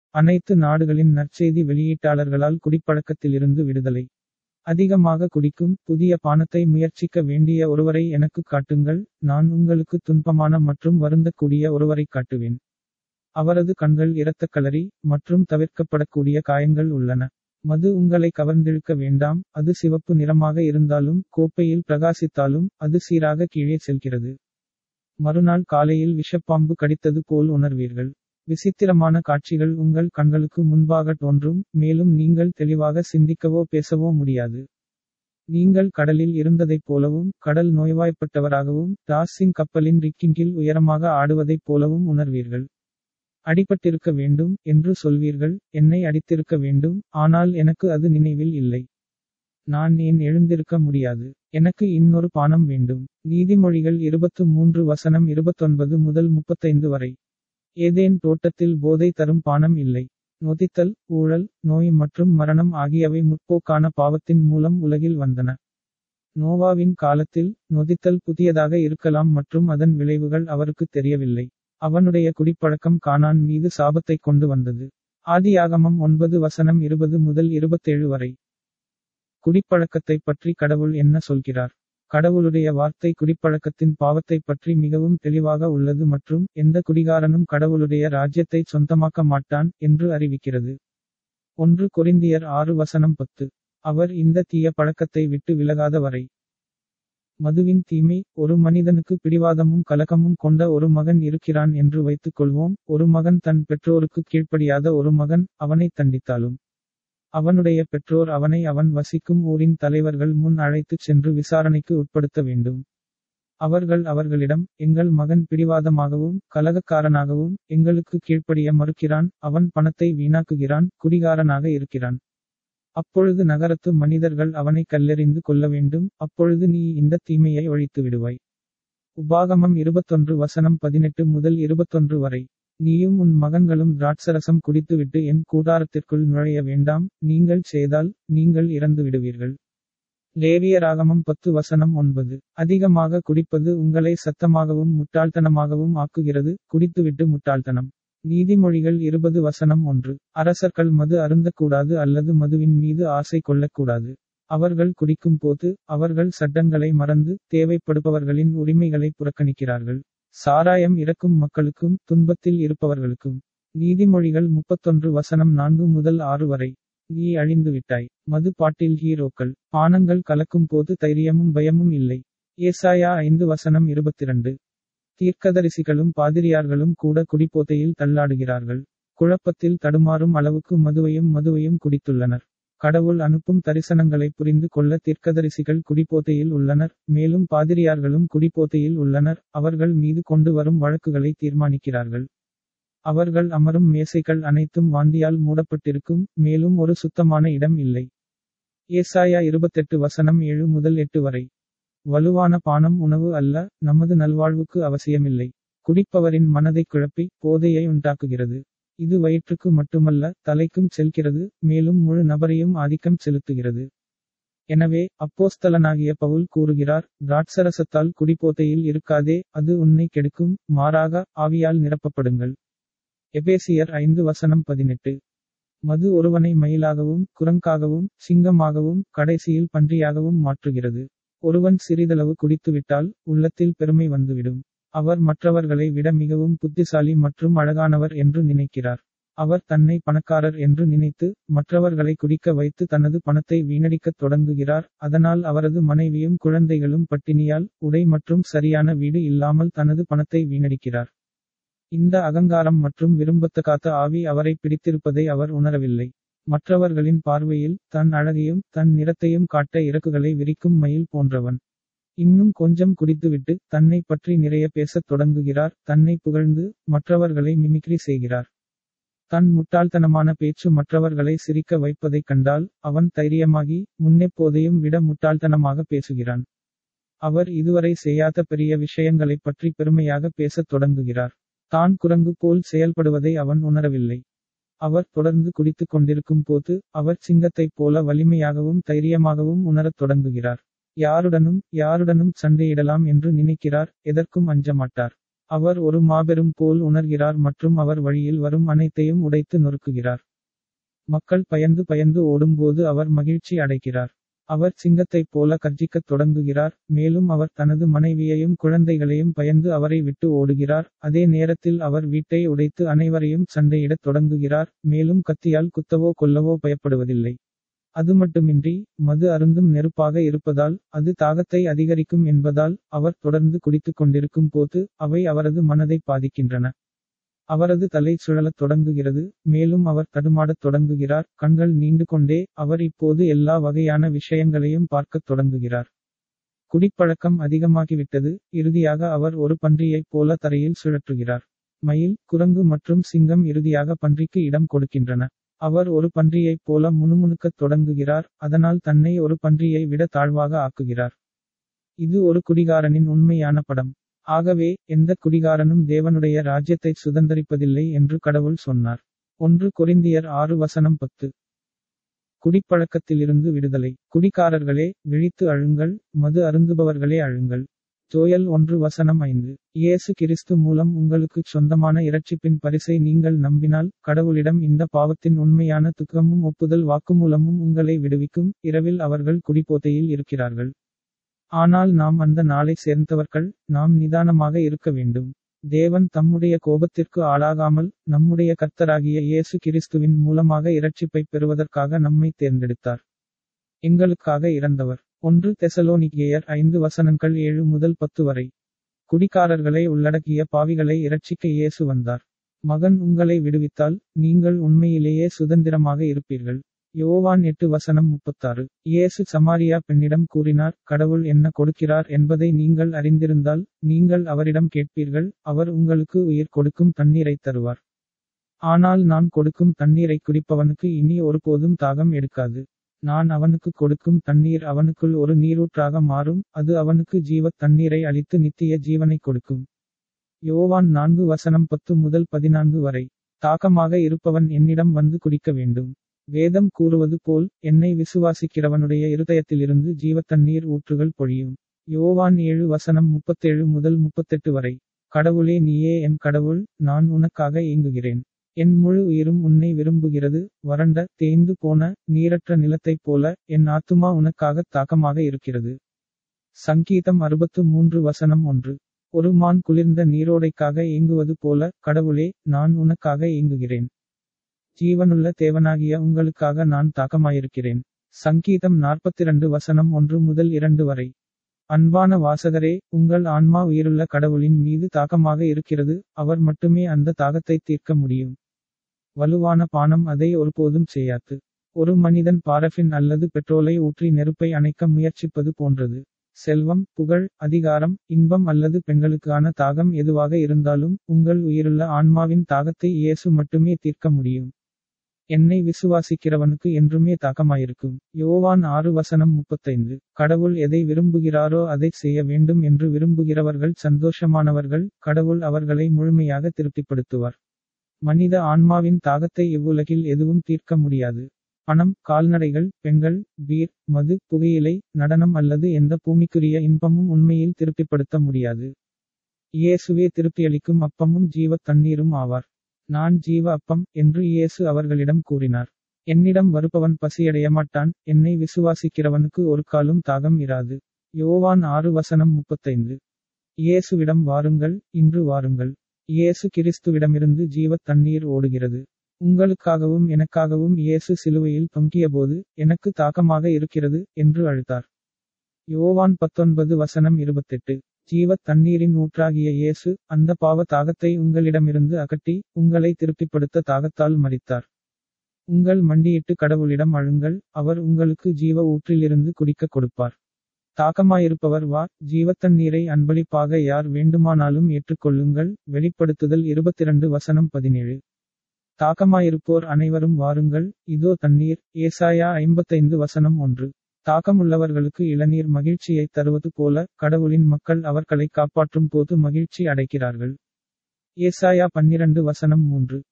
அனைத்து நாடுகளின் நற்செய்தி வெளியீட்டாளர்களால் குடிப்பழக்கத்திலிருந்து விடுதலை அதிகமாக குடிக்கும் புதிய பானத்தை முயற்சிக்க வேண்டிய ஒருவரை எனக்கு காட்டுங்கள் நான் உங்களுக்கு துன்பமான மற்றும் வருந்தக்கூடிய ஒருவரை காட்டுவேன் அவரது கண்கள் இரத்தக்களரி மற்றும் தவிர்க்கப்படக்கூடிய காயங்கள் உள்ளன மது உங்களை கவர்ந்திழுக்க வேண்டாம் அது சிவப்பு நிறமாக இருந்தாலும் கோப்பையில் பிரகாசித்தாலும் அது சீராக கீழே செல்கிறது மறுநாள் காலையில் விஷப்பாம்பு கடித்தது போல் உணர்வீர்கள் விசித்திரமான காட்சிகள் உங்கள் கண்களுக்கு முன்பாக தோன்றும் மேலும் நீங்கள் தெளிவாக சிந்திக்கவோ பேசவோ முடியாது நீங்கள் கடலில் இருந்ததைப் போலவும் கடல் நோய்வாய்ப்பட்டவராகவும் டாஸின் கப்பலின் ரிக்கிங்கில் உயரமாக ஆடுவதைப் போலவும் உணர்வீர்கள் அடிபட்டிருக்க வேண்டும் என்று சொல்வீர்கள் என்னை அடித்திருக்க வேண்டும் ஆனால் எனக்கு அது நினைவில் இல்லை நான் ஏன் எழுந்திருக்க முடியாது எனக்கு இன்னொரு பானம் வேண்டும் நீதிமொழிகள் இருபத்து மூன்று வசனம் இருபத்தொன்பது முதல் முப்பத்தைந்து வரை ஏதேன் தோட்டத்தில் போதை தரும் பானம் இல்லை நொதித்தல் ஊழல் நோய் மற்றும் மரணம் ஆகியவை முற்போக்கான பாவத்தின் மூலம் உலகில் வந்தன நோவாவின் காலத்தில் நொதித்தல் புதியதாக இருக்கலாம் மற்றும் அதன் விளைவுகள் அவருக்கு தெரியவில்லை அவனுடைய குடிப்பழக்கம் கானான் மீது சாபத்தை கொண்டு வந்தது ஆதியாகமம் ஒன்பது வசனம் இருபது முதல் இருபத்தேழு வரை குடிப்பழக்கத்தை பற்றி கடவுள் என்ன சொல்கிறார் கடவுளுடைய வார்த்தை குடிப்பழக்கத்தின் பாவத்தை பற்றி மிகவும் தெளிவாக உள்ளது மற்றும் எந்த குடிகாரனும் கடவுளுடைய ராஜ்யத்தை சொந்தமாக்க மாட்டான் என்று அறிவிக்கிறது ஒன்று கொரிந்தியர் ஆறு வசனம் பத்து அவர் இந்த தீய பழக்கத்தை விட்டு விலகாத வரை மதுவின் தீமை ஒரு மனிதனுக்கு பிடிவாதமும் கலக்கமும் கொண்ட ஒரு மகன் இருக்கிறான் என்று வைத்துக் கொள்வோம் ஒரு மகன் தன் பெற்றோருக்கு கீழ்ப்படியாத ஒரு மகன் அவனை தண்டித்தாலும் அவனுடைய பெற்றோர் அவனை அவன் வசிக்கும் ஊரின் தலைவர்கள் முன் அழைத்துச் சென்று விசாரணைக்கு உட்படுத்த வேண்டும் அவர்கள் அவர்களிடம் எங்கள் மகன் பிடிவாதமாகவும் கலகக்காரனாகவும் எங்களுக்கு கீழ்ப்படிய மறுக்கிறான் அவன் பணத்தை வீணாக்குகிறான் குடிகாரனாக இருக்கிறான் அப்பொழுது நகரத்து மனிதர்கள் அவனை கல்லெறிந்து கொள்ள வேண்டும் அப்பொழுது நீ இந்த தீமையை ஒழித்து விடுவாய் உபாகமம் இருபத்தொன்று வசனம் பதினெட்டு முதல் இருபத்தொன்று வரை நீயும் உன் மகன்களும் திராட்சரசம் குடித்துவிட்டு என் கூடாரத்திற்குள் நுழைய வேண்டாம் நீங்கள் செய்தால் நீங்கள் இறந்து விடுவீர்கள் லேவியராகமம் பத்து வசனம் ஒன்பது அதிகமாக குடிப்பது உங்களை சத்தமாகவும் முட்டாள்தனமாகவும் ஆக்குகிறது குடித்துவிட்டு முட்டாள்தனம் நீதிமொழிகள் இருபது வசனம் ஒன்று அரசர்கள் மது அருந்தக்கூடாது அல்லது மதுவின் மீது ஆசை கொள்ளக்கூடாது அவர்கள் குடிக்கும் போது அவர்கள் சட்டங்களை மறந்து தேவைப்படுபவர்களின் உரிமைகளை புறக்கணிக்கிறார்கள் சாராயம் இறக்கும் மக்களுக்கும் துன்பத்தில் இருப்பவர்களுக்கும் நீதிமொழிகள் முப்பத்தொன்று வசனம் நான்கு முதல் ஆறு வரை நீ அழிந்து விட்டாய் மது பாட்டில் ஹீரோக்கள் பானங்கள் கலக்கும் போது தைரியமும் பயமும் இல்லை ஏசாயா ஐந்து வசனம் இருபத்திரண்டு தீர்க்கதரிசிகளும் பாதிரியார்களும் கூட குடிப்போதையில் தள்ளாடுகிறார்கள் குழப்பத்தில் தடுமாறும் அளவுக்கு மதுவையும் மதுவையும் குடித்துள்ளனர் கடவுள் அனுப்பும் தரிசனங்களை புரிந்து கொள்ள தீர்க்கதரிசிகள் குடிப்போதையில் உள்ளனர் மேலும் பாதிரியார்களும் குடிப்போதையில் உள்ளனர் அவர்கள் மீது கொண்டு வரும் வழக்குகளை தீர்மானிக்கிறார்கள் அவர்கள் அமரும் மேசைகள் அனைத்தும் வாந்தியால் மூடப்பட்டிருக்கும் மேலும் ஒரு சுத்தமான இடம் இல்லை ஏசாயா இருபத்தெட்டு வசனம் ஏழு முதல் எட்டு வரை வலுவான பானம் உணவு அல்ல நமது நல்வாழ்வுக்கு அவசியமில்லை குடிப்பவரின் மனதை குழப்பி போதையை உண்டாக்குகிறது இது வயிற்றுக்கு மட்டுமல்ல தலைக்கும் செல்கிறது மேலும் முழு நபரையும் ஆதிக்கம் செலுத்துகிறது எனவே அப்போஸ்தலனாகிய பவுல் கூறுகிறார் திராட்சரசத்தால் குடிப்போதையில் இருக்காதே அது உன்னை கெடுக்கும் மாறாக ஆவியால் நிரப்பப்படுங்கள் எபேசியர் ஐந்து வசனம் பதினெட்டு மது ஒருவனை மயிலாகவும் குரங்காகவும் சிங்கமாகவும் கடைசியில் பன்றியாகவும் மாற்றுகிறது ஒருவன் சிறிதளவு குடித்துவிட்டால் உள்ளத்தில் பெருமை வந்துவிடும் அவர் மற்றவர்களை விட மிகவும் புத்திசாலி மற்றும் அழகானவர் என்று நினைக்கிறார் அவர் தன்னை பணக்காரர் என்று நினைத்து மற்றவர்களை குடிக்க வைத்து தனது பணத்தை வீணடிக்கத் தொடங்குகிறார் அதனால் அவரது மனைவியும் குழந்தைகளும் பட்டினியால் உடை மற்றும் சரியான வீடு இல்லாமல் தனது பணத்தை வீணடிக்கிறார் இந்த அகங்காரம் மற்றும் விரும்பத்தகாத்த ஆவி அவரை பிடித்திருப்பதை அவர் உணரவில்லை மற்றவர்களின் பார்வையில் தன் அழகையும் தன் நிறத்தையும் காட்ட இறக்குகளை விரிக்கும் மயில் போன்றவன் இன்னும் கொஞ்சம் குடித்துவிட்டு தன்னை பற்றி நிறைய பேசத் தொடங்குகிறார் தன்னை புகழ்ந்து மற்றவர்களை மிமிக்ரி செய்கிறார் தன் முட்டாள்தனமான பேச்சு மற்றவர்களை சிரிக்க வைப்பதைக் கண்டால் அவன் தைரியமாகி முன்னெப்போதையும் விட முட்டாள்தனமாக பேசுகிறான் அவர் இதுவரை செய்யாத பெரிய விஷயங்களைப் பற்றி பெருமையாக பேசத் தொடங்குகிறார் தான் குரங்கு போல் செயல்படுவதை அவன் உணரவில்லை அவர் தொடர்ந்து குடித்துக் கொண்டிருக்கும் போது அவர் சிங்கத்தைப் போல வலிமையாகவும் தைரியமாகவும் உணரத் தொடங்குகிறார் யாருடனும் யாருடனும் சண்டையிடலாம் என்று நினைக்கிறார் எதற்கும் அஞ்ச மாட்டார் அவர் ஒரு மாபெரும் போல் உணர்கிறார் மற்றும் அவர் வழியில் வரும் அனைத்தையும் உடைத்து நொறுக்குகிறார் மக்கள் பயந்து பயந்து ஓடும்போது அவர் மகிழ்ச்சி அடைகிறார் அவர் சிங்கத்தைப் போல கர்ஜிக்கத் தொடங்குகிறார் மேலும் அவர் தனது மனைவியையும் குழந்தைகளையும் பயந்து அவரை விட்டு ஓடுகிறார் அதே நேரத்தில் அவர் வீட்டை உடைத்து அனைவரையும் சண்டையிடத் தொடங்குகிறார் மேலும் கத்தியால் குத்தவோ கொல்லவோ பயப்படுவதில்லை அது மட்டுமின்றி மது அருந்தும் நெருப்பாக இருப்பதால் அது தாகத்தை அதிகரிக்கும் என்பதால் அவர் தொடர்ந்து குடித்துக் கொண்டிருக்கும் போது அவை அவரது மனதை பாதிக்கின்றன அவரது தலை சுழலத் தொடங்குகிறது மேலும் அவர் தடுமாடத் தொடங்குகிறார் கண்கள் நீண்டு கொண்டே அவர் இப்போது எல்லா வகையான விஷயங்களையும் பார்க்கத் தொடங்குகிறார் குடிப்பழக்கம் அதிகமாகிவிட்டது இறுதியாக அவர் ஒரு பன்றியைப் போல தரையில் சுழற்றுகிறார் மயில் குரங்கு மற்றும் சிங்கம் இறுதியாக பன்றிக்கு இடம் கொடுக்கின்றன அவர் ஒரு பன்றியைப் போல முணுமுணுக்கத் தொடங்குகிறார் அதனால் தன்னை ஒரு பன்றியை விட தாழ்வாக ஆக்குகிறார் இது ஒரு குடிகாரனின் உண்மையான படம் ஆகவே எந்த குடிகாரனும் தேவனுடைய ராஜ்யத்தை சுதந்தரிப்பதில்லை என்று கடவுள் சொன்னார் ஒன்று கொரிந்தியர் ஆறு வசனம் பத்து குடிப்பழக்கத்திலிருந்து விடுதலை குடிகாரர்களே விழித்து அழுங்கள் மது அருந்துபவர்களே அழுங்கள் ஜோயல் ஒன்று வசனம் ஐந்து இயேசு கிறிஸ்து மூலம் உங்களுக்குச் சொந்தமான இரட்சிப்பின் பரிசை நீங்கள் நம்பினால் கடவுளிடம் இந்த பாவத்தின் உண்மையான துக்கமும் ஒப்புதல் வாக்குமூலமும் உங்களை விடுவிக்கும் இரவில் அவர்கள் குடிபோதையில் இருக்கிறார்கள் ஆனால் நாம் அந்த நாளை சேர்ந்தவர்கள் நாம் நிதானமாக இருக்க வேண்டும் தேவன் தம்முடைய கோபத்திற்கு ஆளாகாமல் நம்முடைய கர்த்தராகிய இயேசு கிறிஸ்துவின் மூலமாக இரட்சிப்பை பெறுவதற்காக நம்மை தேர்ந்தெடுத்தார் எங்களுக்காக இறந்தவர் ஒன்று தெசலோனிக்கேயர் ஐந்து வசனங்கள் ஏழு முதல் பத்து வரை குடிகாரர்களை உள்ளடக்கிய பாவிகளை இரட்சிக்க இயேசு வந்தார் மகன் உங்களை விடுவித்தால் நீங்கள் உண்மையிலேயே சுதந்திரமாக இருப்பீர்கள் யோவான் எட்டு வசனம் முப்பத்தாறு இயேசு சமாரியா பெண்ணிடம் கூறினார் கடவுள் என்ன கொடுக்கிறார் என்பதை நீங்கள் அறிந்திருந்தால் நீங்கள் அவரிடம் கேட்பீர்கள் அவர் உங்களுக்கு உயிர் கொடுக்கும் தண்ணீரை தருவார் ஆனால் நான் கொடுக்கும் தண்ணீரை குடிப்பவனுக்கு இனி ஒருபோதும் தாகம் எடுக்காது நான் அவனுக்கு கொடுக்கும் தண்ணீர் அவனுக்குள் ஒரு நீரூற்றாக மாறும் அது அவனுக்கு ஜீவத் தண்ணீரை அளித்து நித்திய ஜீவனை கொடுக்கும் யோவான் நான்கு வசனம் பத்து முதல் பதினான்கு வரை தாக்கமாக இருப்பவன் என்னிடம் வந்து குடிக்க வேண்டும் வேதம் கூறுவது போல் என்னை விசுவாசிக்கிறவனுடைய இருதயத்திலிருந்து ஜீவத்தண்ணீர் ஊற்றுகள் பொழியும் யோவான் ஏழு வசனம் முப்பத்தேழு முதல் முப்பத்தெட்டு வரை கடவுளே நீயே என் கடவுள் நான் உனக்காக ஏங்குகிறேன் என் முழு உயிரும் உன்னை விரும்புகிறது வறண்ட தேய்ந்து போன நீரற்ற நிலத்தைப் போல என் ஆத்துமா உனக்காக தாக்கமாக இருக்கிறது சங்கீதம் அறுபத்து மூன்று வசனம் ஒன்று ஒரு மான் குளிர்ந்த நீரோடைக்காக ஏங்குவது போல கடவுளே நான் உனக்காக ஏங்குகிறேன் ஜீவனுள்ள தேவனாகிய உங்களுக்காக நான் தாக்கமாயிருக்கிறேன் சங்கீதம் நாற்பத்திரண்டு வசனம் ஒன்று முதல் இரண்டு வரை அன்பான வாசகரே உங்கள் ஆன்மா உயிருள்ள கடவுளின் மீது தாக்கமாக இருக்கிறது அவர் மட்டுமே அந்த தாகத்தை தீர்க்க முடியும் வலுவான பானம் அதை ஒருபோதும் செய்யாது ஒரு மனிதன் பாரஃபின் அல்லது பெட்ரோலை ஊற்றி நெருப்பை அணைக்க முயற்சிப்பது போன்றது செல்வம் புகழ் அதிகாரம் இன்பம் அல்லது பெண்களுக்கான தாகம் எதுவாக இருந்தாலும் உங்கள் உயிருள்ள ஆன்மாவின் தாகத்தை இயேசு மட்டுமே தீர்க்க முடியும் என்னை விசுவாசிக்கிறவனுக்கு என்றுமே தாக்கமாயிருக்கும் யோவான் ஆறு வசனம் முப்பத்தைந்து கடவுள் எதை விரும்புகிறாரோ அதை செய்ய வேண்டும் என்று விரும்புகிறவர்கள் சந்தோஷமானவர்கள் கடவுள் அவர்களை முழுமையாக திருப்திப்படுத்துவார் மனித ஆன்மாவின் தாகத்தை இவ்வுலகில் எதுவும் தீர்க்க முடியாது பணம் கால்நடைகள் பெண்கள் பீர் மது புகையிலை நடனம் அல்லது எந்த பூமிக்குரிய இன்பமும் உண்மையில் திருப்திப்படுத்த முடியாது இயேசுவே திருப்தியளிக்கும் அப்பமும் ஜீவ தண்ணீரும் ஆவார் நான் ஜீவ அப்பம் என்று இயேசு அவர்களிடம் கூறினார் என்னிடம் வருபவன் பசியடைய மாட்டான் என்னை விசுவாசிக்கிறவனுக்கு ஒரு காலும் தாகம் இராது யோவான் ஆறு வசனம் முப்பத்தைந்து இயேசுவிடம் வாருங்கள் இன்று வாருங்கள் இயேசு கிறிஸ்துவிடமிருந்து ஜீவ தண்ணீர் ஓடுகிறது உங்களுக்காகவும் எனக்காகவும் இயேசு சிலுவையில் தொங்கியபோது எனக்கு தாக்கமாக இருக்கிறது என்று அழுத்தார் யோவான் பத்தொன்பது வசனம் இருபத்தெட்டு ஜீவ தண்ணீரின் ஊற்றாகிய இயேசு அந்த பாவ தாகத்தை உங்களிடமிருந்து அகற்றி உங்களை திருப்திப்படுத்த தாகத்தால் மறித்தார் உங்கள் மண்டியிட்டு கடவுளிடம் அழுங்கள் அவர் உங்களுக்கு ஜீவ ஊற்றிலிருந்து குடிக்க கொடுப்பார் தாக்கமாயிருப்பவர் வா ஜீவத்தண்ணீரை அன்பளிப்பாக யார் வேண்டுமானாலும் ஏற்றுக்கொள்ளுங்கள் வெளிப்படுத்துதல் இருபத்திரண்டு வசனம் பதினேழு தாக்கமாயிருப்போர் அனைவரும் வாருங்கள் இதோ தண்ணீர் ஏசாயா ஐம்பத்தைந்து வசனம் ஒன்று தாக்கமுள்ளவர்களுக்கு இளநீர் மகிழ்ச்சியை தருவது போல கடவுளின் மக்கள் அவர்களை காப்பாற்றும் போது மகிழ்ச்சி அடைக்கிறார்கள் ஏசாயா பன்னிரண்டு வசனம் மூன்று